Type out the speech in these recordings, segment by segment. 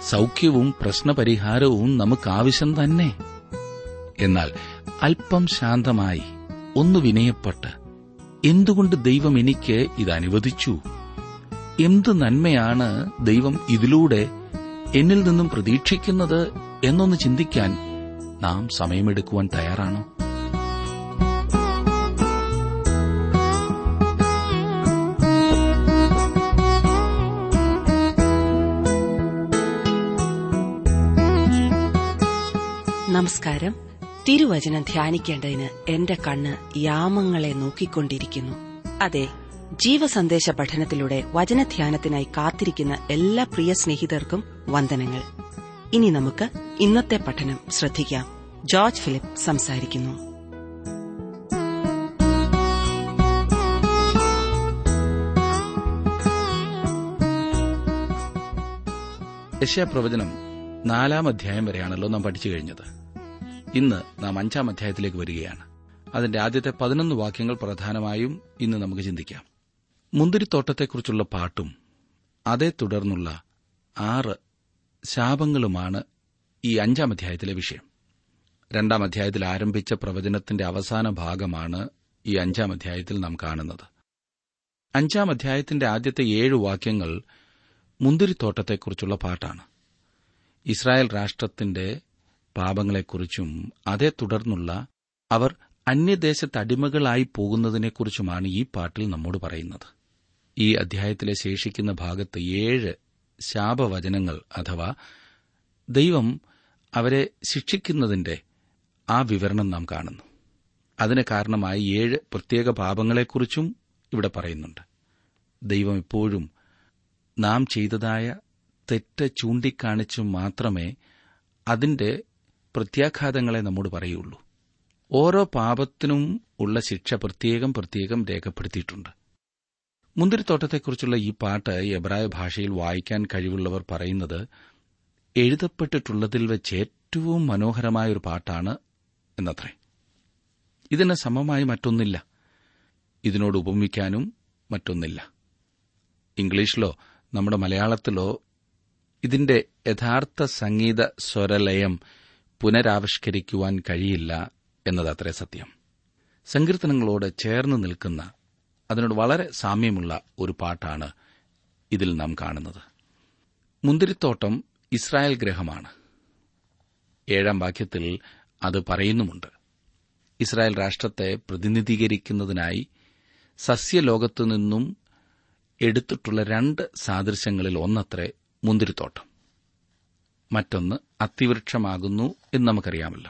സൗഖ്യവും പ്രശ്നപരിഹാരവും നമുക്ക് ആവശ്യം തന്നെ എന്നാൽ അല്പം ശാന്തമായി ഒന്ന് വിനയപ്പെട്ട് എന്തുകൊണ്ട് ദൈവം എനിക്ക് ഇത് അനുവദിച്ചു എന്ത് നന്മയാണ് ദൈവം ഇതിലൂടെ എന്നിൽ നിന്നും പ്രതീക്ഷിക്കുന്നത് എന്നൊന്ന് ചിന്തിക്കാൻ നാം സമയമെടുക്കുവാൻ തയ്യാറാണോ നമസ്കാരം തിരുവചനം ധ്യാനിക്കേണ്ടതിന് എന്റെ കണ്ണ് യാമങ്ങളെ നോക്കിക്കൊണ്ടിരിക്കുന്നു അതെ ജീവസന്ദേശ പഠനത്തിലൂടെ വചനധ്യാനത്തിനായി കാത്തിരിക്കുന്ന എല്ലാ പ്രിയ സ്നേഹിതർക്കും വന്ദനങ്ങൾ ഇനി നമുക്ക് ഇന്നത്തെ പഠനം ശ്രദ്ധിക്കാം ജോർജ് ഫിലിപ്പ് സംസാരിക്കുന്നു യശയാപ്രവചനം നാലാം അധ്യായം വരെയാണല്ലോ നാം പഠിച്ചു കഴിഞ്ഞത് ഇന്ന് നാം അഞ്ചാം അധ്യായത്തിലേക്ക് വരികയാണ് അതിന്റെ ആദ്യത്തെ പതിനൊന്ന് വാക്യങ്ങൾ പ്രധാനമായും ഇന്ന് നമുക്ക് ചിന്തിക്കാം മുന്തിരിത്തോട്ടത്തെക്കുറിച്ചുള്ള പാട്ടും അതേ തുടർന്നുള്ള ആറ് ശാപങ്ങളുമാണ് ഈ അഞ്ചാം അധ്യായത്തിലെ വിഷയം രണ്ടാം അധ്യായത്തിൽ ആരംഭിച്ച പ്രവചനത്തിന്റെ അവസാന ഭാഗമാണ് ഈ അഞ്ചാം അധ്യായത്തിൽ നാം കാണുന്നത് അഞ്ചാം അധ്യായത്തിന്റെ ആദ്യത്തെ ഏഴ് വാക്യങ്ങൾ മുന്തിരിത്തോട്ടത്തെക്കുറിച്ചുള്ള പാട്ടാണ് ഇസ്രായേൽ രാഷ്ട്രത്തിന്റെ പാപങ്ങളെക്കുറിച്ചും അതേ തുടർന്നുള്ള അവർ അന്യദേശത്ത് അടിമകളായി പോകുന്നതിനെക്കുറിച്ചുമാണ് ഈ പാട്ടിൽ നമ്മോട് പറയുന്നത് ഈ അധ്യായത്തിലെ ശേഷിക്കുന്ന ഭാഗത്ത് ഏഴ് ശാപവചനങ്ങൾ അഥവാ ദൈവം അവരെ ശിക്ഷിക്കുന്നതിന്റെ ആ വിവരണം നാം കാണുന്നു അതിന് കാരണമായി ഏഴ് പ്രത്യേക പാപങ്ങളെക്കുറിച്ചും ഇവിടെ പറയുന്നുണ്ട് ദൈവം ഇപ്പോഴും നാം ചെയ്തതായ തെറ്റ് ചൂണ്ടിക്കാണിച്ചു മാത്രമേ അതിന്റെ പ്രത്യാഘാതങ്ങളെ നമ്മോട് പറയുള്ളൂ ഓരോ പാപത്തിനും ഉള്ള ശിക്ഷ പ്രത്യേകം പ്രത്യേകം രേഖപ്പെടുത്തിയിട്ടുണ്ട് മുന്തിരിത്തോട്ടത്തെക്കുറിച്ചുള്ള ഈ പാട്ട് എബ്രായ ഭാഷയിൽ വായിക്കാൻ കഴിവുള്ളവർ പറയുന്നത് എഴുതപ്പെട്ടിട്ടുള്ളതിൽ വെച്ച് ഏറ്റവും മനോഹരമായ ഒരു പാട്ടാണ് എന്നത്രേ ഇതിന് സമമായി മറ്റൊന്നില്ല ഇതിനോട് ഉപമിക്കാനും മറ്റൊന്നില്ല ഇംഗ്ലീഷിലോ നമ്മുടെ മലയാളത്തിലോ ഇതിന്റെ യഥാർത്ഥ സംഗീത സ്വരലയം പുനരാവിഷ്കരിക്കുവാൻ കഴിയില്ല എന്നതത്രേ സത്യം സങ്കീർത്തനങ്ങളോട് ചേർന്ന് നിൽക്കുന്ന അതിനോട് വളരെ സാമ്യമുള്ള ഒരു പാട്ടാണ് ഇതിൽ നാം കാണുന്നത് മുന്തിരിത്തോട്ടം ഇസ്രായേൽ ഗ്രഹമാണ് ഏഴാം വാക്യത്തിൽ അത് പറയുന്നുമുണ്ട് ഇസ്രായേൽ രാഷ്ട്രത്തെ പ്രതിനിധീകരിക്കുന്നതിനായി സസ്യലോകത്തു നിന്നും എടുത്തിട്ടുള്ള രണ്ട് സാദൃശ്യങ്ങളിൽ ഒന്നത്രേ മുന്തിരിത്തോട്ടം മറ്റൊന്ന് അത്തിവൃക്ഷമാകുന്നു എന്ന് നമുക്കറിയാമല്ലോ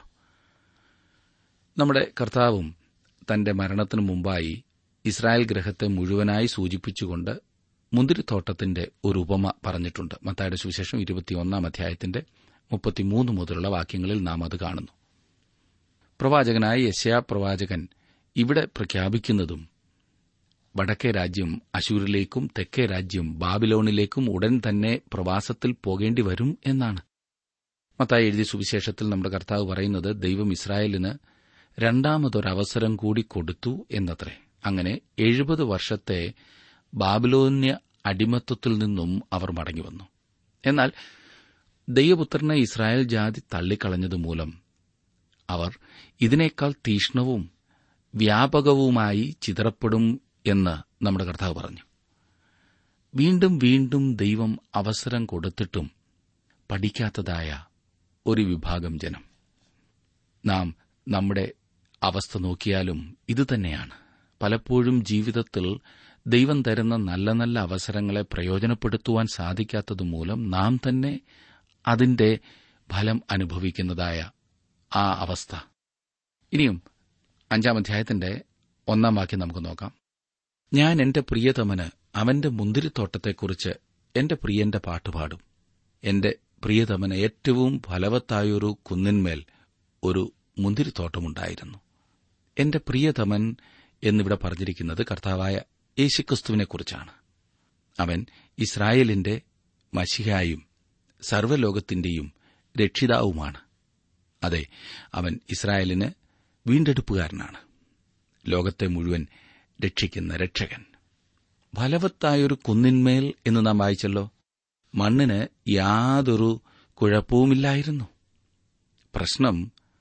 നമ്മുടെ കർത്താവും തന്റെ മരണത്തിനു മുമ്പായി ഇസ്രായേൽ ഗ്രഹത്തെ മുഴുവനായി സൂചിപ്പിച്ചുകൊണ്ട് മുന്തിരിത്തോട്ടത്തിന്റെ ഒരു ഉപമ പറഞ്ഞിട്ടുണ്ട് മത്തായുടെ സുവിശേഷം ഇരുപത്തിയൊന്നാം അധ്യായത്തിന്റെ മുപ്പത്തിമൂന്ന് മുതലുള്ള വാക്യങ്ങളിൽ നാം അത് കാണുന്നു പ്രവാചകനായ യശയാ പ്രവാചകൻ ഇവിടെ പ്രഖ്യാപിക്കുന്നതും വടക്കേ രാജ്യം അശൂരിലേക്കും തെക്കേ രാജ്യം ബാബിലോണിലേക്കും ഉടൻ തന്നെ പ്രവാസത്തിൽ പോകേണ്ടി വരും എന്നാണ് മത്തായി എഴുതിയ സുവിശേഷത്തിൽ നമ്മുടെ കർത്താവ് പറയുന്നത് ദൈവം ഇസ്രായേലിന് രണ്ടാമതൊരവസരം കൂടി കൊടുത്തു എന്നത്രേ അങ്ങനെ എഴുപത് വർഷത്തെ ബാബിലോന്യ അടിമത്വത്തിൽ നിന്നും അവർ മടങ്ങിവന്നു എന്നാൽ ദൈവപുത്രനെ ഇസ്രായേൽ ജാതി തള്ളിക്കളഞ്ഞതുമൂലം അവർ ഇതിനേക്കാൾ തീഷ്ണവും വ്യാപകവുമായി ചിതറപ്പെടും എന്ന് നമ്മുടെ കർത്താവ് പറഞ്ഞു വീണ്ടും വീണ്ടും ദൈവം അവസരം കൊടുത്തിട്ടും പഠിക്കാത്തതായ ഒരു വിഭാഗം ജനം നാം നമ്മുടെ അവസ്ഥ നോക്കിയാലും ഇതുതന്നെയാണ് പലപ്പോഴും ജീവിതത്തിൽ ദൈവം തരുന്ന നല്ല നല്ല അവസരങ്ങളെ പ്രയോജനപ്പെടുത്തുവാൻ സാധിക്കാത്തതുമൂലം നാം തന്നെ അതിന്റെ ഫലം അനുഭവിക്കുന്നതായ ആ അവസ്ഥ ഇനിയും അഞ്ചാം അധ്യായത്തിന്റെ ഒന്നാം വാക്യം നമുക്ക് നോക്കാം ഞാൻ എന്റെ പ്രിയതമന് അവന്റെ മുന്തിരിത്തോട്ടത്തെക്കുറിച്ച് എന്റെ പ്രിയന്റെ പാട്ടുപാടും എന്റെ പ്രിയതമന് ഏറ്റവും ഫലവത്തായൊരു കുന്നിന്മേൽ ഒരു മുന്തിരിത്തോട്ടമുണ്ടായിരുന്നു എന്റെ പ്രിയതമൻ എന്നിവിടെ പറഞ്ഞിരിക്കുന്നത് കർത്താവായ യേശുക്രിസ്തുവിനെക്കുറിച്ചാണ് അവൻ ഇസ്രായേലിന്റെ മഷിഹായും സർവ്വലോകത്തിന്റെയും രക്ഷിതാവുമാണ് അതെ അവൻ ഇസ്രായേലിന് വീണ്ടെടുപ്പുകാരനാണ് ലോകത്തെ മുഴുവൻ രക്ഷിക്കുന്ന രക്ഷകൻ ഫലവത്തായൊരു കുന്നിന്മേൽ എന്ന് നാം വായിച്ചല്ലോ മണ്ണിന് യാതൊരു കുഴപ്പവുമില്ലായിരുന്നു പ്രശ്നം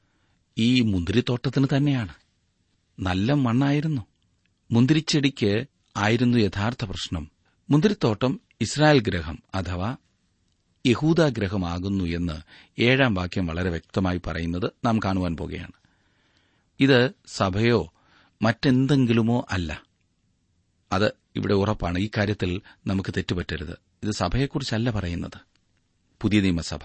ഈ മുന്തിരിത്തോട്ടത്തിന് തന്നെയാണ് നല്ല മണ്ണായിരുന്നു മുന്തിരിച്ചെടിക്ക് ആയിരുന്നു യഥാർത്ഥ പ്രശ്നം മുന്തിരിത്തോട്ടം ഇസ്രായേൽ ഗ്രഹം അഥവാ യഹൂദാഗ്രഹമാകുന്നു എന്ന് ഏഴാം വാക്യം വളരെ വ്യക്തമായി പറയുന്നത് നാം കാണുവാൻ പോകുകയാണ് ഇത് സഭയോ മറ്റെന്തെങ്കിലുമോ അല്ല അത് ഇവിടെ ഉറപ്പാണ് ഈ കാര്യത്തിൽ നമുക്ക് തെറ്റുപറ്റരുത് ഇത് സഭയെക്കുറിച്ചല്ല പറയുന്നത് പുതിയ നിയമസഭ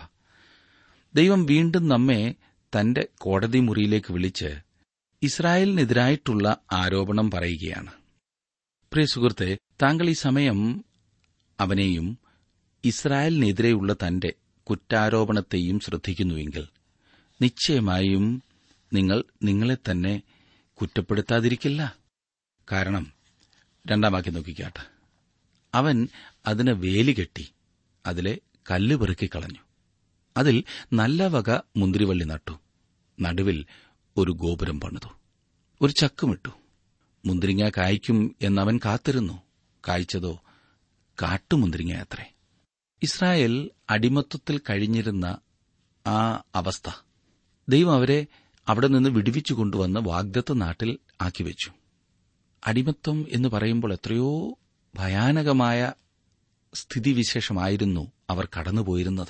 ദൈവം വീണ്ടും നമ്മെ തന്റെ കോടതി മുറിയിലേക്ക് വിളിച്ച് ഇസ്രായേലിനെതിരായിട്ടുള്ള ആരോപണം പറയുകയാണ് പ്രിയ സുഹൃത്തെ താങ്കൾ ഈ സമയം അവനെയും ഇസ്രായേലിനെതിരെയുള്ള തന്റെ കുറ്റാരോപണത്തെയും ശ്രദ്ധിക്കുന്നുവെങ്കിൽ നിശ്ചയമായും നിങ്ങൾ നിങ്ങളെ തന്നെ കുറ്റപ്പെടുത്താതിരിക്കില്ല കാരണം രണ്ടാം വാക്യം നോക്കിക്കാട്ടെ അവൻ അതിന് വേലി കെട്ടി അതിലെ കല്ല് പെറുക്കിക്കളഞ്ഞു അതിൽ നല്ല വക മുന്തിരിവള്ളി നട്ടു നടുവിൽ ഒരു ഗോപുരം പണിതു ഒരു ചക്കുമിട്ടു മുന്തിരിങ്ങ കായ്ക്കും എന്നവൻ കാത്തിരുന്നു കായ്ച്ചതോ കാട്ടുമുന്തിരിങ്ങ അത്രേ ഇസ്രായേൽ അടിമത്വത്തിൽ കഴിഞ്ഞിരുന്ന ആ അവസ്ഥ ദൈവം അവരെ അവിടെ നിന്ന് വിടുവിച്ചു കൊണ്ടുവന്ന് വാഗ്ദത്ത നാട്ടിൽ ആക്കിവെച്ചു അടിമത്വം എന്ന് പറയുമ്പോൾ എത്രയോ ഭയാനകമായ സ്ഥിതിവിശേഷമായിരുന്നു അവർ കടന്നുപോയിരുന്നത്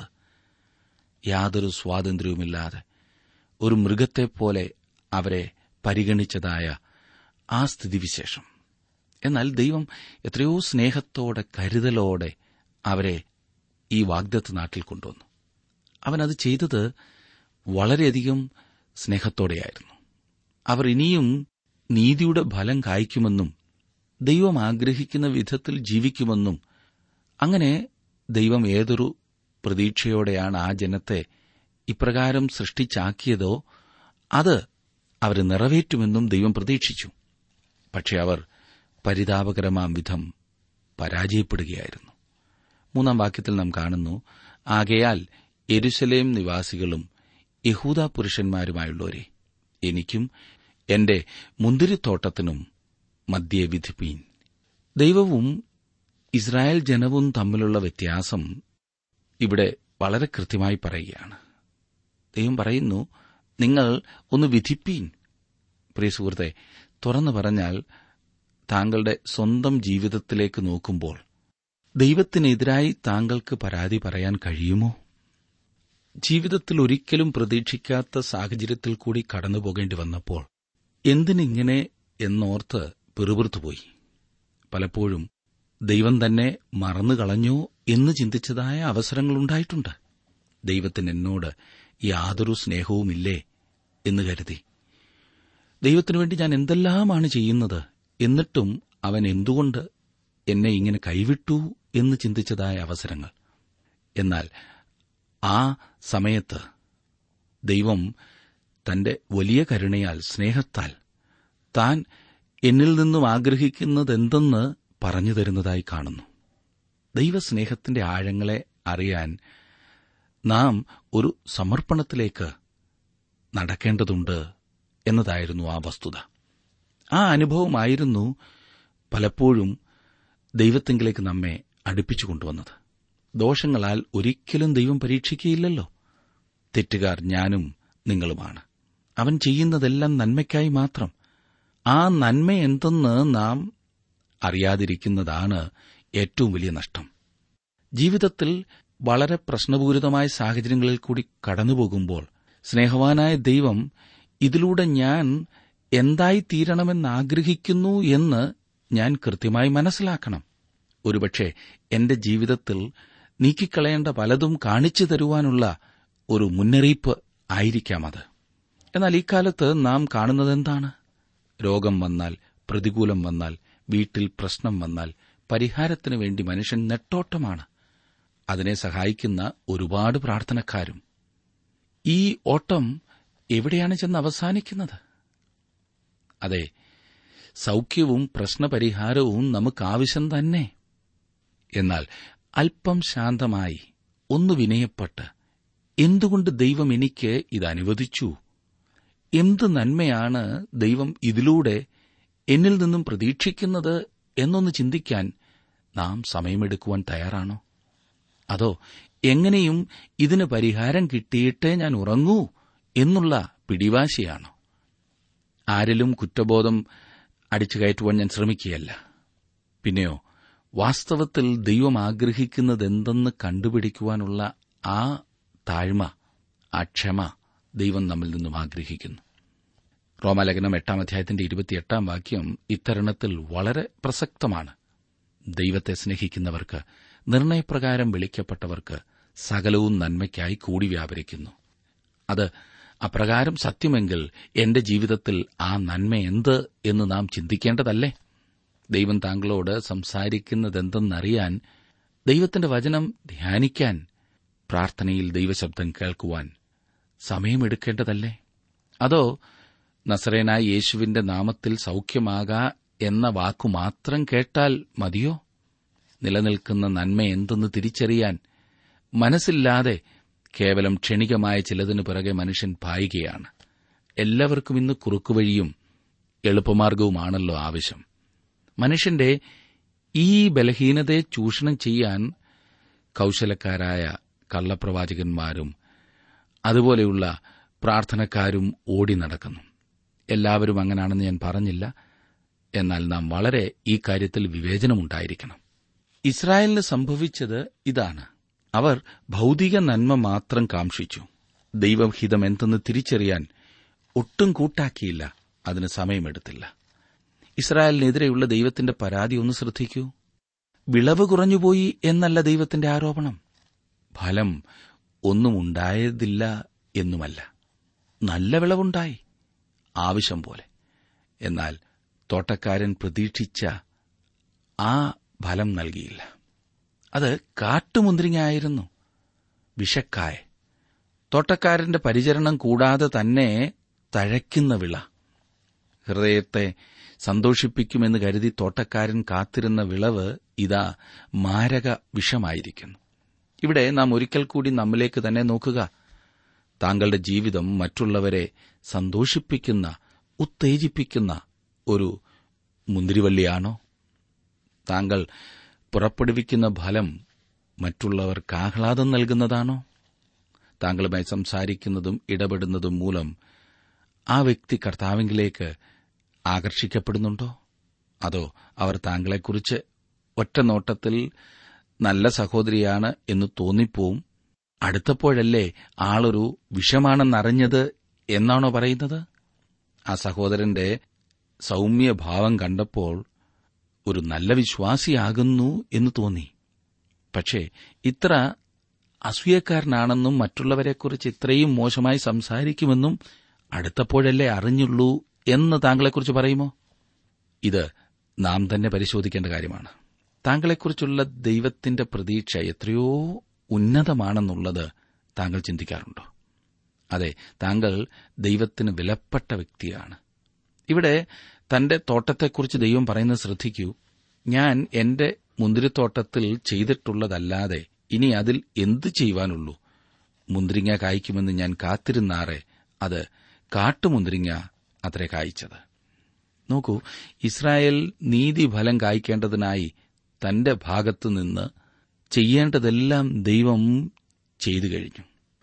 യാതൊരു സ്വാതന്ത്ര്യവുമില്ലാതെ ഒരു മൃഗത്തെപ്പോലെ അവരെ പരിഗണിച്ചതായ ആ സ്ഥിതിവിശേഷം എന്നാൽ ദൈവം എത്രയോ സ്നേഹത്തോടെ കരുതലോടെ അവരെ ഈ വാഗ്ദത്ത് നാട്ടിൽ കൊണ്ടുവന്നു അവൻ അത് ചെയ്തത് വളരെയധികം സ്നേഹത്തോടെയായിരുന്നു അവർ ഇനിയും നീതിയുടെ ഫലം കായ്ക്കുമെന്നും ദൈവം ആഗ്രഹിക്കുന്ന വിധത്തിൽ ജീവിക്കുമെന്നും അങ്ങനെ ദൈവം ഏതൊരു പ്രതീക്ഷയോടെയാണ് ആ ജനത്തെ ഇപ്രകാരം സൃഷ്ടിച്ചാക്കിയതോ അത് അവർ നിറവേറ്റുമെന്നും ദൈവം പ്രതീക്ഷിച്ചു പക്ഷെ അവർ പരിതാപകരമാം വിധം പരാജയപ്പെടുകയായിരുന്നു മൂന്നാം വാക്യത്തിൽ നാം കാണുന്നു ആകയാൽ എരുസലേം നിവാസികളും യഹൂദ പുരുഷന്മാരുമായുള്ളവരെ എനിക്കും എന്റെ മുന്തിരിത്തോട്ടത്തിനും മധ്യേ വിധിപ്പീൻ ദൈവവും ഇസ്രായേൽ ജനവും തമ്മിലുള്ള വ്യത്യാസം ഇവിടെ വളരെ കൃത്യമായി പറയുകയാണ് ദൈവം പറയുന്നു നിങ്ങൾ ഒന്ന് വിധിപ്പീൻ പ്രിയ സുഹൃത്തെ തുറന്നു പറഞ്ഞാൽ താങ്കളുടെ സ്വന്തം ജീവിതത്തിലേക്ക് നോക്കുമ്പോൾ ദൈവത്തിനെതിരായി താങ്കൾക്ക് പരാതി പറയാൻ കഴിയുമോ ജീവിതത്തിൽ ഒരിക്കലും പ്രതീക്ഷിക്കാത്ത സാഹചര്യത്തിൽ കൂടി കടന്നുപോകേണ്ടി വന്നപ്പോൾ എന്തിനിങ്ങനെ എന്നോർത്ത് പിറുപിറുത്തുപോയി പലപ്പോഴും ദൈവം തന്നെ മറന്നുകളഞ്ഞോ എന്ന് ചിന്തിച്ചതായ അവസരങ്ങളുണ്ടായിട്ടുണ്ട് ദൈവത്തിന് എന്നോട് യാതൊരു സ്നേഹവുമില്ലേ എന്ന് കരുതി ദൈവത്തിനു വേണ്ടി ഞാൻ എന്തെല്ലാമാണ് ചെയ്യുന്നത് എന്നിട്ടും അവൻ എന്തുകൊണ്ട് എന്നെ ഇങ്ങനെ കൈവിട്ടു എന്ന് ചിന്തിച്ചതായ അവസരങ്ങൾ എന്നാൽ ആ സമയത്ത് ദൈവം തന്റെ വലിയ കരുണയാൽ സ്നേഹത്താൽ താൻ എന്നിൽ നിന്നും ആഗ്രഹിക്കുന്നതെന്തെന്ന് പറഞ്ഞു തരുന്നതായി കാണുന്നു ദൈവസ്നേഹത്തിന്റെ ആഴങ്ങളെ അറിയാൻ നാം ഒരു സമർപ്പണത്തിലേക്ക് നടക്കേണ്ടതുണ്ട് എന്നതായിരുന്നു ആ വസ്തുത ആ അനുഭവമായിരുന്നു പലപ്പോഴും ദൈവത്തെങ്കിലേക്ക് നമ്മെ അടുപ്പിച്ചു കൊണ്ടുവന്നത് ദോഷങ്ങളാൽ ഒരിക്കലും ദൈവം പരീക്ഷിക്കുകയില്ലല്ലോ തെറ്റുകാർ ഞാനും നിങ്ങളുമാണ് അവൻ ചെയ്യുന്നതെല്ലാം നന്മയ്ക്കായി മാത്രം ആ നന്മ എന്തെന്ന് നാം അറിയാതിരിക്കുന്നതാണ് ഏറ്റവും വലിയ നഷ്ടം ജീവിതത്തിൽ വളരെ പ്രശ്നപൂരിതമായ സാഹചര്യങ്ങളിൽ കൂടി കടന്നുപോകുമ്പോൾ സ്നേഹവാനായ ദൈവം ഇതിലൂടെ ഞാൻ എന്തായി തീരണമെന്ന് ആഗ്രഹിക്കുന്നു എന്ന് ഞാൻ കൃത്യമായി മനസ്സിലാക്കണം ഒരുപക്ഷെ എന്റെ ജീവിതത്തിൽ നീക്കിക്കളയേണ്ട പലതും കാണിച്ചു തരുവാനുള്ള ഒരു മുന്നറിയിപ്പ് ആയിരിക്കാം അത് എന്നാൽ ഇക്കാലത്ത് നാം കാണുന്നതെന്താണ് രോഗം വന്നാൽ പ്രതികൂലം വന്നാൽ വീട്ടിൽ പ്രശ്നം വന്നാൽ പരിഹാരത്തിനു വേണ്ടി മനുഷ്യൻ നെട്ടോട്ടമാണ് അതിനെ സഹായിക്കുന്ന ഒരുപാട് പ്രാർത്ഥനക്കാരും ഈ ഓട്ടം എവിടെയാണ് ചെന്ന് അവസാനിക്കുന്നത് അതെ സൗഖ്യവും പ്രശ്നപരിഹാരവും നമുക്കാവശ്യം തന്നെ എന്നാൽ അല്പം ശാന്തമായി ഒന്ന് വിനയപ്പെട്ട് എന്തുകൊണ്ട് ദൈവം എനിക്ക് ഇത് അനുവദിച്ചു എന്ത് നന്മയാണ് ദൈവം ഇതിലൂടെ എന്നിൽ നിന്നും പ്രതീക്ഷിക്കുന്നത് എന്നൊന്ന് ചിന്തിക്കാൻ നാം സമയമെടുക്കുവാൻ തയ്യാറാണോ അതോ എങ്ങനെയും ഇതിന് പരിഹാരം കിട്ടിയിട്ടേ ഞാൻ ഉറങ്ങൂ എന്നുള്ള പിടിവാശിയാണോ ആരിലും കുറ്റബോധം അടിച്ചു കയറ്റുവാൻ ഞാൻ ശ്രമിക്കുകയല്ല പിന്നെയോ വാസ്തവത്തിൽ ദൈവം ആഗ്രഹിക്കുന്നതെന്തെന്ന് കണ്ടുപിടിക്കുവാനുള്ള ആ താഴ്മ ആ ക്ഷമ ദൈവം നമ്മിൽ നിന്നും ആഗ്രഹിക്കുന്നു റോമാലേഖനം എട്ടാം അധ്യായത്തിന്റെ ഇരുപത്തിയെട്ടാം വാക്യം ഇത്തരുണത്തിൽ വളരെ പ്രസക്തമാണ് ദൈവത്തെ സ്നേഹിക്കുന്നവർക്ക് നിർണയപ്രകാരം വിളിക്കപ്പെട്ടവർക്ക് സകലവും നന്മയ്ക്കായി കൂടി വ്യാപരിക്കുന്നു അത് അപ്രകാരം സത്യമെങ്കിൽ എന്റെ ജീവിതത്തിൽ ആ നന്മ എന്ത് എന്ന് നാം ചിന്തിക്കേണ്ടതല്ലേ ദൈവം താങ്കളോട് സംസാരിക്കുന്നതെന്തെന്നറിയാൻ ദൈവത്തിന്റെ വചനം ധ്യാനിക്കാൻ പ്രാർത്ഥനയിൽ ദൈവശബ്ദം കേൾക്കുവാൻ സമയമെടുക്കേണ്ടതല്ലേ അതോ നസറേനായ യേശുവിന്റെ നാമത്തിൽ സൌഖ്യമാക എന്ന വാക്കു മാത്രം കേട്ടാൽ മതിയോ നിലനിൽക്കുന്ന നന്മ എന്തെന്ന് തിരിച്ചറിയാൻ മനസ്സില്ലാതെ കേവലം ക്ഷണികമായ ചിലതിനു പിറകെ മനുഷ്യൻ പായുകയാണ് എല്ലാവർക്കും ഇന്ന് കുറുക്കുവഴിയും എളുപ്പമാർഗവുമാണല്ലോ ആവശ്യം മനുഷ്യന്റെ ഈ ബലഹീനതയെ ചൂഷണം ചെയ്യാൻ കൌശലക്കാരായ കള്ളപ്രവാചകന്മാരും അതുപോലെയുള്ള പ്രാർത്ഥനക്കാരും ഓടി നടക്കുന്നു എല്ലാവരും അങ്ങനാണെന്ന് ഞാൻ പറഞ്ഞില്ല എന്നാൽ നാം വളരെ ഈ കാര്യത്തിൽ വിവേചനമുണ്ടായിരിക്കണം ഇസ്രായേലിന് സംഭവിച്ചത് ഇതാണ് അവർ ഭൗതിക നന്മ മാത്രം കാംക്ഷിച്ചു ദൈവഹിതം എന്തെന്ന് തിരിച്ചറിയാൻ ഒട്ടും കൂട്ടാക്കിയില്ല അതിന് സമയമെടുത്തില്ല ഇസ്രായേലിനെതിരെയുള്ള ദൈവത്തിന്റെ പരാതി ഒന്ന് ശ്രദ്ധിക്കൂ വിളവ് കുറഞ്ഞുപോയി എന്നല്ല ദൈവത്തിന്റെ ആരോപണം ഫലം ഒന്നും ഉണ്ടായതില്ല എന്നുമല്ല നല്ല വിളവുണ്ടായി ആവശ്യം പോലെ എന്നാൽ തോട്ടക്കാരൻ പ്രതീക്ഷിച്ച ആ ഫലം നൽകിയില്ല അത് കാട്ടുമുന്തിരിങ്ങായിരുന്നു വിഷക്കായ തോട്ടക്കാരന്റെ പരിചരണം കൂടാതെ തന്നെ തഴയ്ക്കുന്ന വിള ഹൃദയത്തെ സന്തോഷിപ്പിക്കുമെന്ന് കരുതി തോട്ടക്കാരൻ കാത്തിരുന്ന വിളവ് ഇതാ മാരക വിഷമായിരിക്കുന്നു ഇവിടെ നാം ഒരിക്കൽ കൂടി നമ്മിലേക്ക് തന്നെ നോക്കുക താങ്കളുടെ ജീവിതം മറ്റുള്ളവരെ സന്തോഷിപ്പിക്കുന്ന ഉത്തേജിപ്പിക്കുന്ന ഒരു മുന്തിരിവള്ളിയാണോ താങ്കൾ പുറപ്പെടുവിക്കുന്ന ഫലം മറ്റുള്ളവർക്ക് ആഹ്ലാദം നൽകുന്നതാണോ താങ്കളുമായി സംസാരിക്കുന്നതും ഇടപെടുന്നതും മൂലം ആ വ്യക്തി കർത്താവിംഗിലേക്ക് ആകർഷിക്കപ്പെടുന്നുണ്ടോ അതോ അവർ താങ്കളെക്കുറിച്ച് ഒറ്റ നോട്ടത്തിൽ നല്ല സഹോദരിയാണ് എന്ന് തോന്നിപ്പോവും അടുത്തപ്പോഴല്ലേ ആളൊരു വിഷമാണെന്നറിഞ്ഞത് എന്നാണോ പറയുന്നത് ആ സഹോദരന്റെ സൗമ്യഭാവം കണ്ടപ്പോൾ ഒരു നല്ല വിശ്വാസിയാകുന്നു എന്ന് തോന്നി പക്ഷേ ഇത്ര അസൂയക്കാരനാണെന്നും മറ്റുള്ളവരെക്കുറിച്ച് ഇത്രയും മോശമായി സംസാരിക്കുമെന്നും അടുത്തപ്പോഴല്ലേ അറിഞ്ഞുള്ളൂ എന്ന് താങ്കളെക്കുറിച്ച് പറയുമോ ഇത് നാം തന്നെ പരിശോധിക്കേണ്ട കാര്യമാണ് താങ്കളെക്കുറിച്ചുള്ള ദൈവത്തിന്റെ പ്രതീക്ഷ എത്രയോ ഉന്നതമാണെന്നുള്ളത് താങ്കൾ ചിന്തിക്കാറുണ്ടോ അതെ താങ്കൾ ദൈവത്തിന് വിലപ്പെട്ട വ്യക്തിയാണ് ഇവിടെ തന്റെ തോട്ടത്തെക്കുറിച്ച് ദൈവം പറയുന്നത് ശ്രദ്ധിക്കൂ ഞാൻ എന്റെ മുന്തിരിത്തോട്ടത്തിൽ ചെയ്തിട്ടുള്ളതല്ലാതെ ഇനി അതിൽ എന്തു ചെയ്യുവാനുള്ളൂ മുന്തിരിങ്ങ കായ്ക്കുമെന്ന് ഞാൻ കാത്തിരുന്നാറെ അത് കാട്ടുമുന്തിരിങ്ങ അത്രേ കായ്ച്ചത് നോക്കൂ ഇസ്രായേൽ നീതിഫലം കായ്ക്കേണ്ടതിനായി തന്റെ ഭാഗത്തുനിന്ന് ചെയ്യേണ്ടതെല്ലാം ദൈവം ചെയ്തു കഴിഞ്ഞു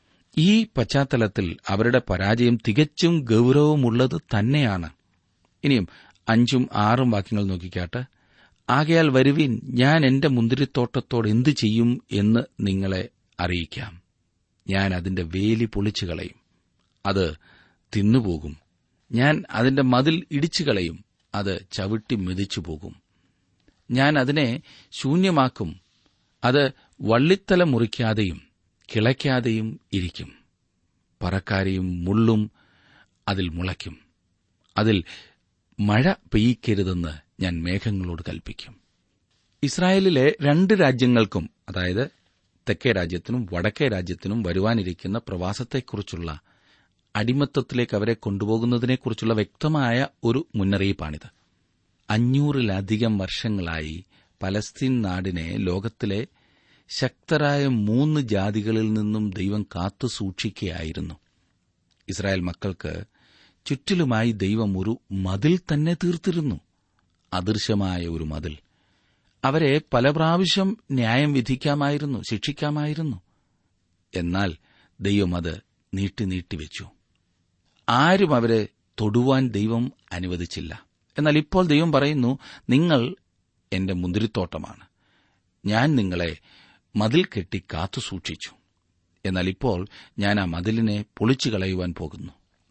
ഈ പശ്ചാത്തലത്തിൽ അവരുടെ പരാജയം തികച്ചും ഗൌരവമുള്ളത് തന്നെയാണ് ഇനിയും അഞ്ചും ആറും വാക്യങ്ങൾ നോക്കിക്കാട്ട് ആകയാൽ വരുവിൻ ഞാൻ എന്റെ മുന്തിരിത്തോട്ടത്തോട് എന്തു ചെയ്യും എന്ന് നിങ്ങളെ അറിയിക്കാം ഞാൻ അതിന്റെ വേലി പൊളിച്ചു കളയും അത് തിന്നുപോകും ഞാൻ അതിന്റെ മതിൽ ഇടിച്ചു കളയും അത് ചവിട്ടി മെതിച്ചു പോകും ഞാൻ അതിനെ ശൂന്യമാക്കും അത് വള്ളിത്തല മുറിക്കാതെയും കിളയ്ക്കാതെയും ഇരിക്കും പറക്കാരെയും മുള്ളും അതിൽ മുളയ്ക്കും അതിൽ മഴ പെയ്യിക്കരുതെന്ന് ഞാൻ മേഘങ്ങളോട് കൽപ്പിക്കും ഇസ്രായേലിലെ രണ്ട് രാജ്യങ്ങൾക്കും അതായത് തെക്കേ രാജ്യത്തിനും വടക്കേ രാജ്യത്തിനും വരുവാനിരിക്കുന്ന പ്രവാസത്തെക്കുറിച്ചുള്ള അടിമത്തത്തിലേക്ക് അവരെ കൊണ്ടുപോകുന്നതിനെക്കുറിച്ചുള്ള വ്യക്തമായ ഒരു മുന്നറിയിപ്പാണിത് അഞ്ഞൂറിലധികം വർഷങ്ങളായി പലസ്തീൻ നാടിനെ ലോകത്തിലെ ശക്തരായ മൂന്ന് ജാതികളിൽ നിന്നും ദൈവം കാത്തു സൂക്ഷിക്കുകയായിരുന്നു ഇസ്രായേൽ മക്കൾക്ക് ചുറ്റിലുമായി ദൈവം ഒരു മതിൽ തന്നെ തീർത്തിരുന്നു അദൃശ്യമായ ഒരു മതിൽ അവരെ പല പ്രാവശ്യം ന്യായം വിധിക്കാമായിരുന്നു ശിക്ഷിക്കാമായിരുന്നു എന്നാൽ ദൈവം അത് നീട്ടി നീട്ടിവെച്ചു ആരും അവരെ തൊടുവാൻ ദൈവം അനുവദിച്ചില്ല എന്നാൽ ഇപ്പോൾ ദൈവം പറയുന്നു നിങ്ങൾ എന്റെ മുന്തിരിത്തോട്ടമാണ് ഞാൻ നിങ്ങളെ മതിൽ കെട്ടി കാത്തു സൂക്ഷിച്ചു എന്നാൽ ഇപ്പോൾ ഞാൻ ആ മതിലിനെ പൊളിച്ചു കളയുവാൻ പോകുന്നു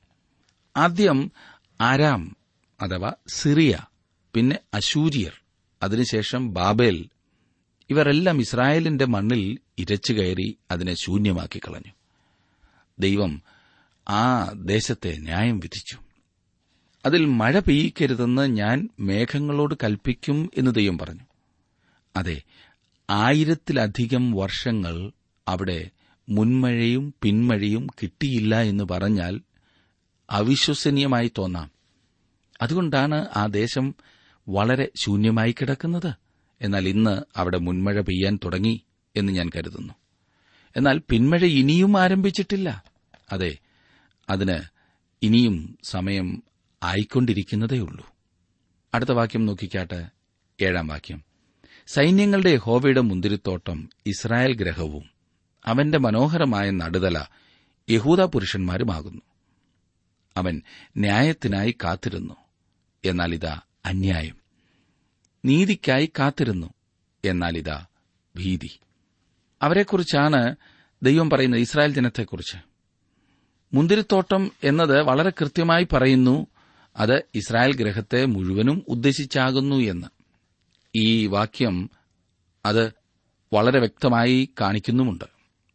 ആദ്യം ആരാം അഥവാ സിറിയ പിന്നെ അശൂരിയർ അതിനുശേഷം ബാബേൽ ഇവരെല്ലാം ഇസ്രായേലിന്റെ മണ്ണിൽ ഇരച്ചു കയറി അതിനെ ശൂന്യമാക്കി കളഞ്ഞു ദൈവം ആ ദേശത്തെ ന്യായം വിധിച്ചു അതിൽ മഴ പെയ്യിക്കരുതെന്ന് ഞാൻ മേഘങ്ങളോട് കൽപ്പിക്കും എന്ന് ദൈവം പറഞ്ഞു അതെ ആയിരത്തിലധികം വർഷങ്ങൾ അവിടെ മുൻമഴയും പിന്മഴയും കിട്ടിയില്ല എന്ന് പറഞ്ഞാൽ അവിശ്വസനീയമായി തോന്നാം അതുകൊണ്ടാണ് ആ ദേശം വളരെ ശൂന്യമായി കിടക്കുന്നത് എന്നാൽ ഇന്ന് അവിടെ മുൻമഴ പെയ്യാൻ തുടങ്ങി എന്ന് ഞാൻ കരുതുന്നു എന്നാൽ പിന്മഴ ഇനിയും ആരംഭിച്ചിട്ടില്ല അതെ അതിന് ഇനിയും സമയം ആയിക്കൊണ്ടിരിക്കുന്നതേയുള്ളൂ അടുത്ത വാക്യം നോക്കിക്കാട്ടെ ഏഴാം വാക്യം സൈന്യങ്ങളുടെ യഹോവയുടെ മുന്തിരിത്തോട്ടം ഇസ്രായേൽ ഗ്രഹവും അവന്റെ മനോഹരമായ നടുതല യഹൂദ പുരുഷന്മാരുമാകുന്നു അവൻ ന്യായത്തിനായി കാത്തിരുന്നു എന്നാൽ ഇതാ അന്യായം നീതിക്കായി കാത്തിരുന്നു എന്നാൽ ഇതാ ഭീതി അവരെക്കുറിച്ചാണ് ദൈവം പറയുന്നത് ഇസ്രായേൽ ജനത്തെക്കുറിച്ച് മുന്തിരിത്തോട്ടം എന്നത് വളരെ കൃത്യമായി പറയുന്നു അത് ഇസ്രായേൽ ഗ്രഹത്തെ മുഴുവനും ഉദ്ദേശിച്ചാകുന്നു എന്ന് ഈ വാക്യം അത് വളരെ വ്യക്തമായി കാണിക്കുന്നുമുണ്ട്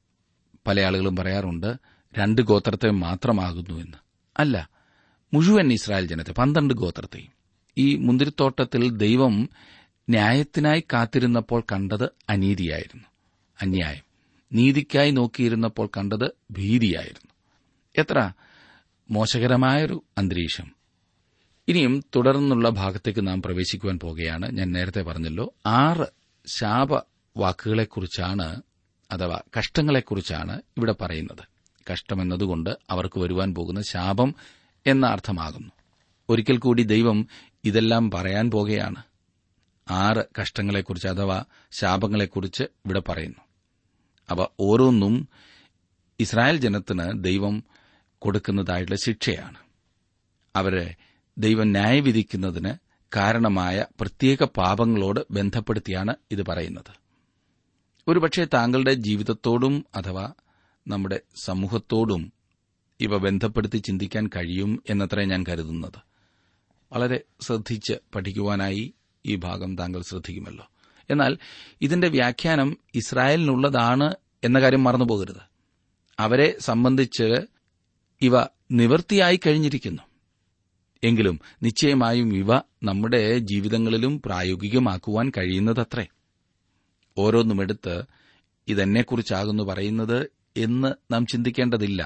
പല ആളുകളും പറയാറുണ്ട് രണ്ട് ഗോത്രത്തെ മാത്രമാകുന്നു എന്ന് അല്ല മുഴുവൻ ഇസ്രായേൽ ജനത്തെ പന്ത്രണ്ട് ഗോത്രത്തെയും ഈ മുന്തിരിത്തോട്ടത്തിൽ ദൈവം ന്യായത്തിനായി കാത്തിരുന്നപ്പോൾ കണ്ടത് അനീതിയായിരുന്നു അന്യായം നീതിക്കായി നോക്കിയിരുന്നപ്പോൾ കണ്ടത് ഭീതിയായിരുന്നു എത്ര മോശകരമായൊരു അന്തരീക്ഷം ഇനിയും തുടർന്നുള്ള ഭാഗത്തേക്ക് നാം പ്രവേശിക്കുവാൻ പോകുകയാണ് ഞാൻ നേരത്തെ പറഞ്ഞല്ലോ ആറ് ശാപ വാക്കുകളെക്കുറിച്ചാണ് അഥവാ കഷ്ടങ്ങളെക്കുറിച്ചാണ് ഇവിടെ പറയുന്നത് കഷ്ടമെന്നതുകൊണ്ട് അവർക്ക് വരുവാൻ പോകുന്ന ശാപം എന്ന അർത്ഥമാകുന്നു ഒരിക്കൽ കൂടി ദൈവം ഇതെല്ലാം പറയാൻ പോകുകയാണ് ആറ് കഷ്ടങ്ങളെക്കുറിച്ച് അഥവാ ശാപങ്ങളെക്കുറിച്ച് ഇവിടെ പറയുന്നു അവ ഓരോന്നും ഇസ്രായേൽ ജനത്തിന് ദൈവം കൊടുക്കുന്നതായിട്ടുള്ള ശിക്ഷയാണ് അവരെ ദൈവം ന്യായവിധിക്കുന്നതിന് കാരണമായ പ്രത്യേക പാപങ്ങളോട് ബന്ധപ്പെടുത്തിയാണ് ഇത് പറയുന്നത് ഒരുപക്ഷെ താങ്കളുടെ ജീവിതത്തോടും അഥവാ നമ്മുടെ സമൂഹത്തോടും ഇവ ബന്ധപ്പെടുത്തി ചിന്തിക്കാൻ കഴിയും എന്നത്രേ ഞാൻ കരുതുന്നത് വളരെ ശ്രദ്ധിച്ച് പഠിക്കുവാനായി ഈ ഭാഗം താങ്കൾ ശ്രദ്ധിക്കുമല്ലോ എന്നാൽ ഇതിന്റെ വ്യാഖ്യാനം ഇസ്രായേലിനുള്ളതാണ് എന്ന കാര്യം മറന്നുപോകരുത് അവരെ സംബന്ധിച്ച് ഇവ നിവൃത്തിയായി കഴിഞ്ഞിരിക്കുന്നു എങ്കിലും നിശ്ചയമായും ഇവ നമ്മുടെ ജീവിതങ്ങളിലും പ്രായോഗികമാക്കുവാൻ കഴിയുന്നതത്രേ ഓരോന്നുമെടുത്ത് ഇതെന്നെക്കുറിച്ചാകുന്നു പറയുന്നത് എന്ന് നാം ചിന്തിക്കേണ്ടതില്ല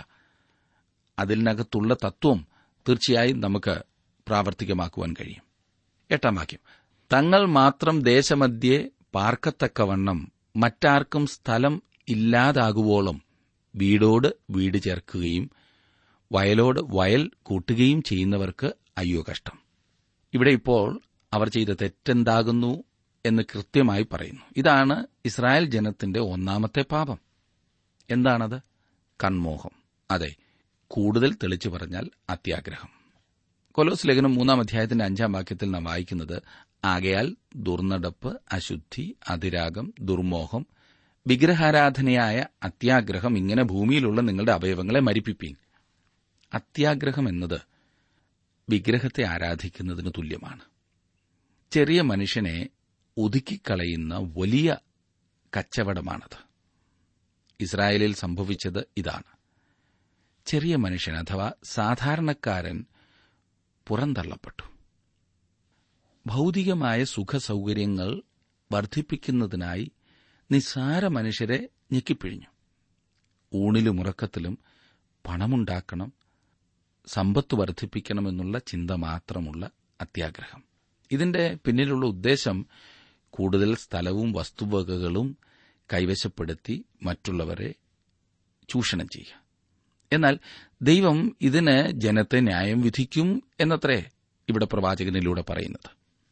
അതിനകത്തുള്ള തത്വം തീർച്ചയായും നമുക്ക് പ്രാവർത്തികമാക്കുവാൻ കഴിയും എട്ടാം വാക്യം തങ്ങൾ മാത്രം ദേശമധ്യേ പാർക്കത്തക്കവണ്ണം മറ്റാർക്കും സ്ഥലം ഇല്ലാതാകുവോളം വീടോട് വീട് ചേർക്കുകയും വയലോട് വയൽ കൂട്ടുകയും ചെയ്യുന്നവർക്ക് അയ്യോ കഷ്ടം ഇവിടെ ഇപ്പോൾ അവർ ചെയ്ത തെറ്റെന്താകുന്നു എന്ന് കൃത്യമായി പറയുന്നു ഇതാണ് ഇസ്രായേൽ ജനത്തിന്റെ ഒന്നാമത്തെ പാപം എന്താണത് കൺമോഹം അതെ കൂടുതൽ തെളിച്ചു പറഞ്ഞാൽ അത്യാഗ്രഹം കൊലോസ് ലേഖനം മൂന്നാം അധ്യായത്തിന്റെ അഞ്ചാം വാക്യത്തിൽ നാം വായിക്കുന്നത് ആകയാൽ ദുർനടപ്പ് അശുദ്ധി അതിരാഗം ദുർമോഹം വിഗ്രഹാരാധനയായ അത്യാഗ്രഹം ഇങ്ങനെ ഭൂമിയിലുള്ള നിങ്ങളുടെ അവയവങ്ങളെ മരിപ്പിപ്പീൻ അത്യാഗ്രഹം എന്നത് വിഗ്രഹത്തെ ആരാധിക്കുന്നതിന് തുല്യമാണ് ചെറിയ മനുഷ്യനെ ഒതുക്കിക്കളയുന്ന വലിയ കച്ചവടമാണത് ഇസ്രായേലിൽ സംഭവിച്ചത് ഇതാണ് ചെറിയ മനുഷ്യൻ അഥവാ സാധാരണക്കാരൻ പുറന്തള്ളപ്പെട്ടു ഭൗതികമായ സുഖസൗകര്യങ്ങൾ വർദ്ധിപ്പിക്കുന്നതിനായി നിസ്സാര മനുഷ്യരെ ഞെക്കിപ്പിഴിഞ്ഞു ഊണിലും ഉറക്കത്തിലും പണമുണ്ടാക്കണം സമ്പത്ത് വർദ്ധിപ്പിക്കണമെന്നുള്ള ചിന്ത മാത്രമുള്ള അത്യാഗ്രഹം ഇതിന്റെ പിന്നിലുള്ള ഉദ്ദേശം കൂടുതൽ സ്ഥലവും വസ്തുവകകളും കൈവശപ്പെടുത്തി മറ്റുള്ളവരെ ചൂഷണം ചെയ്യുക എന്നാൽ ദൈവം ഇതിന് ജനത്തെ ന്യായം വിധിക്കും എന്നത്രേ ഇവിടെ പ്രവാചകനിലൂടെ പറയുന്നത്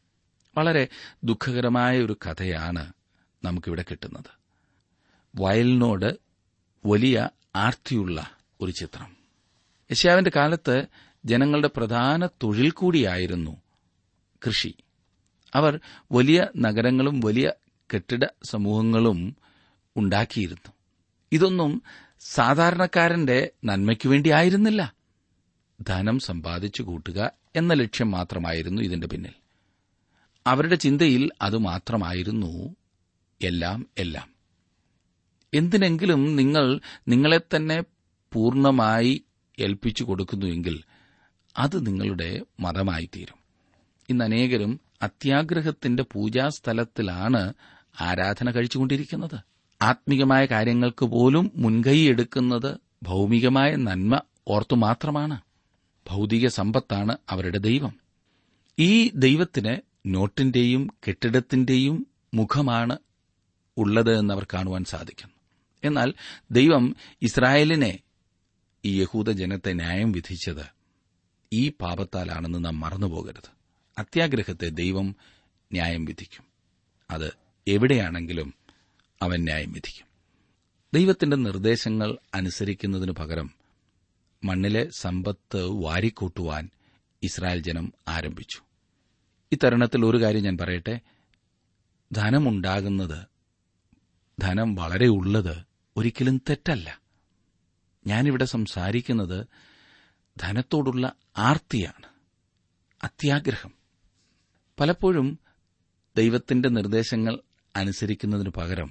വളരെ ദുഃഖകരമായ ഒരു കഥയാണ് നമുക്കിവിടെ കിട്ടുന്നത് വയലിനോട് വലിയ ആർത്തിയുള്ള ഒരു ചിത്രം യശാവിന്റെ കാലത്ത് ജനങ്ങളുടെ പ്രധാന തൊഴിൽ കൂടിയായിരുന്നു കൃഷി അവർ വലിയ നഗരങ്ങളും വലിയ കെട്ടിട സമൂഹങ്ങളും ഉണ്ടാക്കിയിരുന്നു ഇതൊന്നും സാധാരണക്കാരന്റെ നന്മയ്ക്കു വേണ്ടി ആയിരുന്നില്ല ധനം സമ്പാദിച്ചു കൂട്ടുക എന്ന ലക്ഷ്യം മാത്രമായിരുന്നു ഇതിന്റെ പിന്നിൽ അവരുടെ ചിന്തയിൽ അത് മാത്രമായിരുന്നു എല്ലാം എല്ലാം എന്തിനെങ്കിലും നിങ്ങൾ നിങ്ങളെ തന്നെ പൂർണ്ണമായി ഏൽപ്പിച്ചു കൊടുക്കുന്നുവെങ്കിൽ അത് നിങ്ങളുടെ മതമായിത്തീരും ഇന്ന് അനേകരും അത്യാഗ്രഹത്തിന്റെ പൂജാസ്ഥലത്തിലാണ് ആരാധന കഴിച്ചുകൊണ്ടിരിക്കുന്നത് ആത്മീകമായ കാര്യങ്ങൾക്ക് പോലും മുൻകൈ എടുക്കുന്നത് ഭൗമികമായ നന്മ ഓർത്തു മാത്രമാണ് ഭൗതിക സമ്പത്താണ് അവരുടെ ദൈവം ഈ ദൈവത്തിന് നോട്ടിന്റെയും കെട്ടിടത്തിന്റെയും മുഖമാണ് ഉള്ളത് എന്നവർ കാണുവാൻ സാധിക്കുന്നു എന്നാൽ ദൈവം ഇസ്രായേലിനെ ഈ യഹൂദ ജനത്തെ ന്യായം വിധിച്ചത് ഈ പാപത്താലാണെന്ന് നാം മറന്നുപോകരുത് അത്യാഗ്രഹത്തെ ദൈവം ന്യായം വിധിക്കും അത് എവിടെയാണെങ്കിലും അവൻ ന്യായം വിധിക്കും ദൈവത്തിന്റെ നിർദ്ദേശങ്ങൾ അനുസരിക്കുന്നതിനു പകരം മണ്ണിലെ സമ്പത്ത് വാരിക്കൂട്ടുവാൻ ഇസ്രായേൽ ജനം ആരംഭിച്ചു ഇത്തരുണത്തിൽ ഒരു കാര്യം ഞാൻ പറയട്ടെ ധനമുണ്ടാകുന്നത് ധനം വളരെ ഉള്ളത് ഒരിക്കലും തെറ്റല്ല ഞാനിവിടെ സംസാരിക്കുന്നത് ധനത്തോടുള്ള ആർത്തിയാണ് അത്യാഗ്രഹം പലപ്പോഴും ദൈവത്തിന്റെ നിർദ്ദേശങ്ങൾ അനുസരിക്കുന്നതിനു പകരം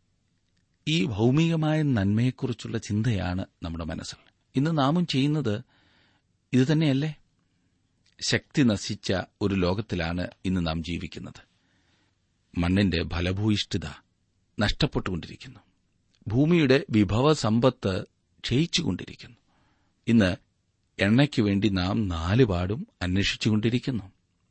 ഈ ഭൗമികമായ നന്മയെക്കുറിച്ചുള്ള ചിന്തയാണ് നമ്മുടെ മനസ്സിൽ ഇന്ന് നാമും ചെയ്യുന്നത് ഇതുതന്നെയല്ലേ ശക്തി നശിച്ച ഒരു ലോകത്തിലാണ് ഇന്ന് നാം ജീവിക്കുന്നത് മണ്ണിന്റെ ഫലഭൂയിഷ്ഠിത നഷ്ടപ്പെട്ടുകൊണ്ടിരിക്കുന്നു ഭൂമിയുടെ വിഭവ സമ്പത്ത് ക്ഷയിച്ചുകൊണ്ടിരിക്കുന്നു ഇന്ന് എണ്ണയ്ക്കു വേണ്ടി നാം നാലുപാടും അന്വേഷിച്ചുകൊണ്ടിരിക്കുന്നു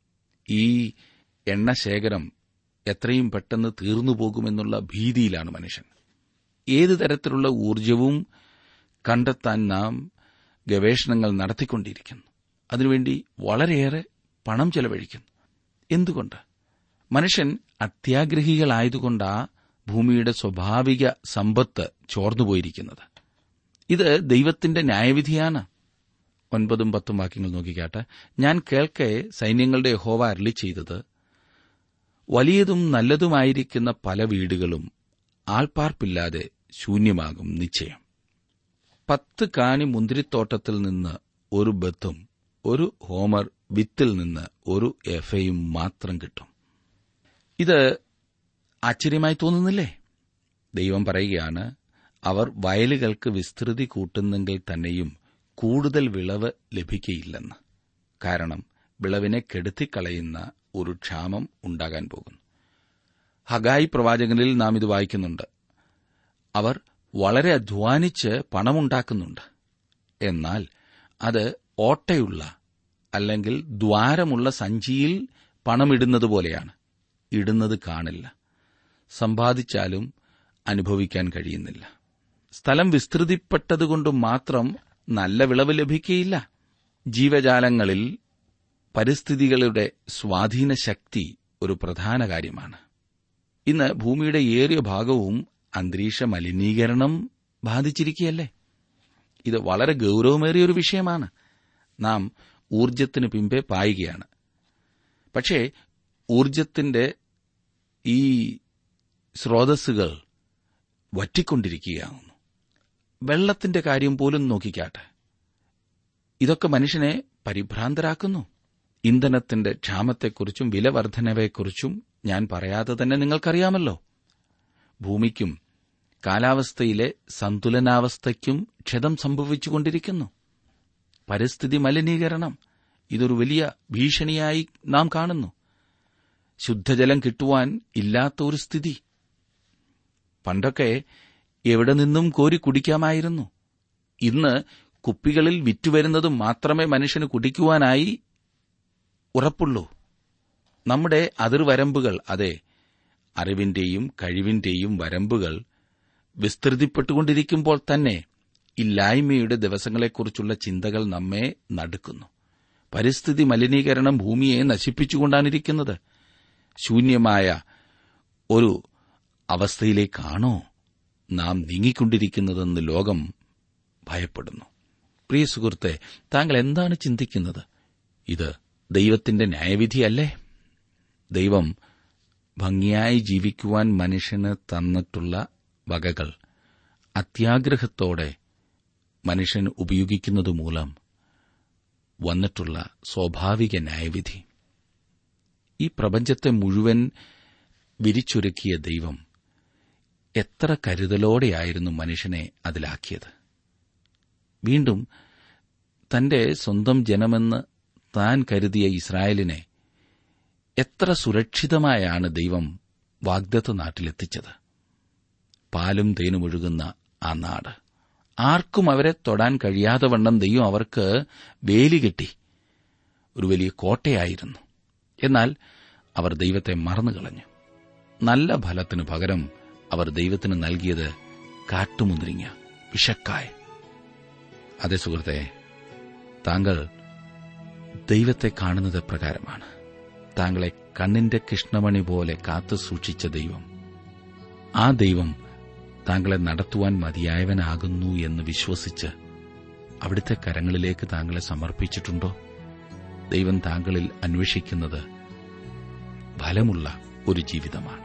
ഈ എണ്ണശേഖരം എത്രയും പെട്ടെന്ന് തീർന്നുപോകുമെന്നുള്ള ഭീതിയിലാണ് മനുഷ്യൻ ഏതു തരത്തിലുള്ള ഊർജവും കണ്ടെത്താൻ നാം ഗവേഷണങ്ങൾ നടത്തിക്കൊണ്ടിരിക്കുന്നു അതിനുവേണ്ടി വളരെയേറെ പണം ചെലവഴിക്കുന്നു എന്തുകൊണ്ട് മനുഷ്യൻ അത്യാഗ്രഹികളായതുകൊണ്ടാ ഭൂമിയുടെ സ്വാഭാവിക സമ്പത്ത് ചോർന്നുപോയിരിക്കുന്നത് ഇത് ദൈവത്തിന്റെ ന്യായവിധിയാണ് ഒൻപതും പത്തും വാക്യങ്ങൾ നോക്കിക്കാട്ടെ ഞാൻ കേൾക്കെ സൈന്യങ്ങളുടെ യഹോവ അരളി ചെയ്തത് വലിയതും നല്ലതുമായിരിക്കുന്ന പല വീടുകളും ആൾപ്പാർപ്പില്ലാതെ ശൂന്യമാകും നിശ്ചയം പത്ത് കാണി മുന്തിരിത്തോട്ടത്തിൽ നിന്ന് ഒരു ബത്തും ഒരു ഹോമർ വിത്തിൽ നിന്ന് ഒരു എഫയും മാത്രം കിട്ടും ഇത് ആശ്ചര്യമായി തോന്നുന്നില്ലേ ദൈവം പറയുകയാണ് അവർ വയലുകൾക്ക് വിസ്തൃതി കൂട്ടുന്നെങ്കിൽ തന്നെയും കൂടുതൽ വിളവ് ലഭിക്കയില്ലെന്ന് കാരണം വിളവിനെ കെടുത്തിക്കളയുന്ന ഒരു ക്ഷാമം ഉണ്ടാകാൻ പോകുന്നു ഹഗായി പ്രവാചകനിൽ നാം ഇത് വായിക്കുന്നുണ്ട് അവർ വളരെ അധ്വാനിച്ച് പണമുണ്ടാക്കുന്നുണ്ട് എന്നാൽ അത് ഓട്ടയുള്ള അല്ലെങ്കിൽ ദ്വാരമുള്ള സഞ്ചിയിൽ പണമിടുന്നത് പോലെയാണ് ഇടുന്നത് കാണില്ല സമ്പാദിച്ചാലും അനുഭവിക്കാൻ കഴിയുന്നില്ല സ്ഥലം വിസ്തൃതിപ്പെട്ടതുകൊണ്ട് മാത്രം നല്ല വിളവ് ലഭിക്കുകയില്ല ജീവജാലങ്ങളിൽ പരിസ്ഥിതികളുടെ സ്വാധീന ശക്തി ഒരു പ്രധാന കാര്യമാണ് ഇന്ന് ഭൂമിയുടെ ഏറിയ ഭാഗവും അന്തരീക്ഷ മലിനീകരണം ബാധിച്ചിരിക്കുകയല്ലേ ഇത് വളരെ ഗൌരവമേറിയ ഒരു വിഷയമാണ് നാം ഊർജത്തിന് പിമ്പെ പായുകയാണ് പക്ഷേ ഊർജത്തിന്റെ ഈ സ്രോതസ്സുകൾ വറ്റിക്കൊണ്ടിരിക്കുകയാകുന്നു വെള്ളത്തിന്റെ കാര്യം പോലും നോക്കിക്കാട്ടെ ഇതൊക്കെ മനുഷ്യനെ പരിഭ്രാന്തരാക്കുന്നു ഇന്ധനത്തിന്റെ ക്ഷാമത്തെക്കുറിച്ചും വിലവർദ്ധനവെക്കുറിച്ചും ഞാൻ പറയാതെ തന്നെ നിങ്ങൾക്കറിയാമല്ലോ ഭൂമിക്കും കാലാവസ്ഥയിലെ സന്തുലനാവസ്ഥയ്ക്കും ക്ഷതം സംഭവിച്ചുകൊണ്ടിരിക്കുന്നു പരിസ്ഥിതി മലിനീകരണം ഇതൊരു വലിയ ഭീഷണിയായി നാം കാണുന്നു ശുദ്ധജലം കിട്ടുവാൻ ഇല്ലാത്ത ഒരു സ്ഥിതി പണ്ടൊക്കെ എവിടെ നിന്നും കോരി കുടിക്കാമായിരുന്നു ഇന്ന് കുപ്പികളിൽ വിറ്റുവരുന്നത് മാത്രമേ മനുഷ്യന് കുടിക്കുവാനായി ഉറപ്പുള്ളൂ നമ്മുടെ അതിർവരമ്പുകൾ അതെ അറിവിന്റെയും കഴിവിന്റെയും വരമ്പുകൾ വിസ്തൃതിപ്പെട്ടുകൊണ്ടിരിക്കുമ്പോൾ തന്നെ ഇല്ലായ്മയുടെ ദിവസങ്ങളെക്കുറിച്ചുള്ള ചിന്തകൾ നമ്മെ നടുക്കുന്നു പരിസ്ഥിതി മലിനീകരണം ഭൂമിയെ നശിപ്പിച്ചുകൊണ്ടാണിരിക്കുന്നത് ശൂന്യമായ ഒരു അവസ്ഥയിലേക്കാണോ നാം നീങ്ങിക്കൊണ്ടിരിക്കുന്നതെന്ന് ലോകം ഭയപ്പെടുന്നു പ്രിയ സുഹൃത്തെ താങ്കൾ എന്താണ് ചിന്തിക്കുന്നത് ഇത് ദൈവത്തിന്റെ ന്യായവിധിയല്ലേ ദൈവം ഭംഗിയായി ജീവിക്കുവാൻ മനുഷ്യന് തന്നിട്ടുള്ള വകകൾ അത്യാഗ്രഹത്തോടെ മനുഷ്യൻ ഉപയോഗിക്കുന്നത് മൂലം വന്നിട്ടുള്ള സ്വാഭാവിക ന്യായവിധി ഈ പ്രപഞ്ചത്തെ മുഴുവൻ വിരിച്ചൊരുക്കിയ ദൈവം എത്ര കരുതലോടെയായിരുന്നു മനുഷ്യനെ അതിലാക്കിയത് വീണ്ടും തന്റെ സ്വന്തം ജനമെന്ന് താൻ കരുതിയ ഇസ്രായേലിനെ എത്ര സുരക്ഷിതമായാണ് ദൈവം വാഗ്ദത്ത നാട്ടിലെത്തിച്ചത് പാലും തേനും ഒഴുകുന്ന ആ നാട് ആർക്കും അവരെ തൊടാൻ കഴിയാതെ വണ്ണം ദൈവം അവർക്ക് വേലി കെട്ടി ഒരു വലിയ കോട്ടയായിരുന്നു എന്നാൽ അവർ ദൈവത്തെ മറന്നുകളഞ്ഞു നല്ല ഫലത്തിനു പകരം അവർ ദൈവത്തിന് നൽകിയത് കാട്ടുമുന്തിരിങ്ങ വിഷക്കായ അതേ സുഹൃത്തെ താങ്കൾ ദൈവത്തെ കാണുന്നത് പ്രകാരമാണ് താങ്കളെ കണ്ണിന്റെ കൃഷ്ണമണി പോലെ കാത്തു സൂക്ഷിച്ച ദൈവം ആ ദൈവം താങ്കളെ നടത്തുവാൻ മതിയായവനാകുന്നു എന്ന് വിശ്വസിച്ച് അവിടുത്തെ കരങ്ങളിലേക്ക് താങ്കളെ സമർപ്പിച്ചിട്ടുണ്ടോ ദൈവം താങ്കളിൽ അന്വേഷിക്കുന്നത് ഫലമുള്ള ഒരു ജീവിതമാണ്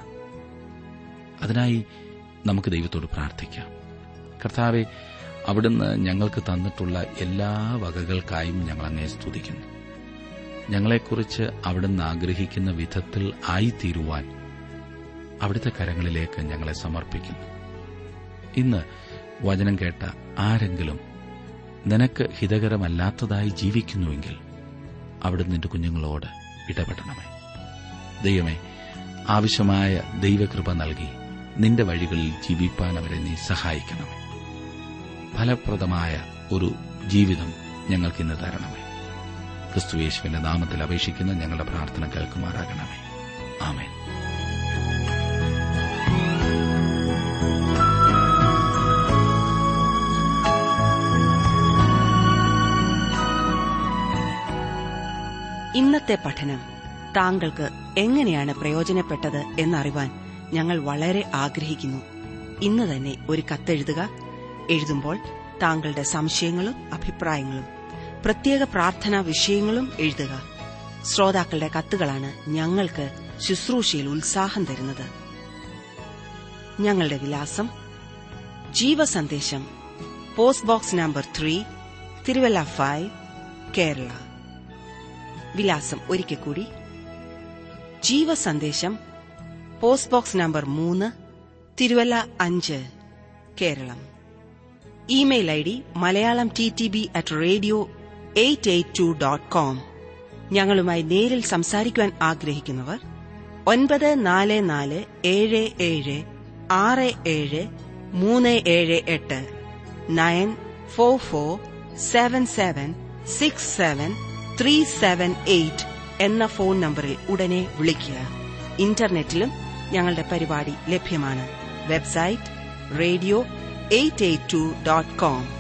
അതിനായി നമുക്ക് ദൈവത്തോട് പ്രാർത്ഥിക്കാം കർത്താവെ അവിടുന്ന് ഞങ്ങൾക്ക് തന്നിട്ടുള്ള എല്ലാ വകകൾക്കായും ഞങ്ങൾ അങ്ങേ സ്തുതിക്കുന്നു ഞങ്ങളെക്കുറിച്ച് അവിടുന്ന് ആഗ്രഹിക്കുന്ന വിധത്തിൽ ആയിത്തീരുവാൻ അവിടുത്തെ കരങ്ങളിലേക്ക് ഞങ്ങളെ സമർപ്പിക്കുന്നു ഇന്ന് വചനം കേട്ട ആരെങ്കിലും നിനക്ക് ഹിതകരമല്ലാത്തതായി ജീവിക്കുന്നുവെങ്കിൽ അവിടുന്ന് നിന്റെ കുഞ്ഞുങ്ങളോട് ഇടപെടണമേ ദൈവമേ ആവശ്യമായ ദൈവകൃപ നൽകി നിന്റെ വഴികളിൽ ജീവിപ്പാൻ അവരെ നീ സഹായിക്കണമേ ഫലപ്രദമായ ഒരു ജീവിതം ഞങ്ങൾക്കിന്ന് തരണമേ ക്രിസ്തുയേശുവിന്റെ നാമത്തിൽ അപേക്ഷിക്കുന്ന ഞങ്ങളുടെ പ്രാർത്ഥന കേൾക്കുമാറാകണമേ ആമേൻ ഇന്നത്തെ പഠനം താങ്കൾക്ക് എങ്ങനെയാണ് പ്രയോജനപ്പെട്ടത് എന്നറിവാൻ ഞങ്ങൾ വളരെ ആഗ്രഹിക്കുന്നു ഇന്ന് തന്നെ ഒരു കത്തെഴുതുക എഴുതുമ്പോൾ താങ്കളുടെ സംശയങ്ങളും അഭിപ്രായങ്ങളും പ്രത്യേക പ്രാർത്ഥനാ വിഷയങ്ങളും എഴുതുക ശ്രോതാക്കളുടെ കത്തുകളാണ് ഞങ്ങൾക്ക് ശുശ്രൂഷയിൽ ഉത്സാഹം തരുന്നത് ഞങ്ങളുടെ വിലാസം Jeevasandesham post box number three Thiruvalla five Kerala വിലാസം ഒരിക്കൽ കൂടി ജീവസന്ദേശം പോസ്റ്റ് ബോക്സ് നമ്പർ മൂന്ന് തിരുവല്ല അഞ്ച് Keralam email I D Malayalam T T B at radio eight eight two dot com ഞങ്ങളുമായി നേരിൽ സംസാരിക്കുവാൻ ആഗ്രഹിക്കുന്നവർ ഒൻപത് നാല് നാല് ഏഴ് ഏഴ് ആറ് ഏഴ് മൂന്ന് ഏഴ് എട്ട് nine four four seven seven six seven three seven eight എന്ന ഫോൺ നമ്പറിൽ ഉടനെ വിളിക്കുക ഇന്റർനെറ്റിലും ഞങ്ങളുടെ പരിപാടി ലഭ്യമാണ് website radio eight eight two dot com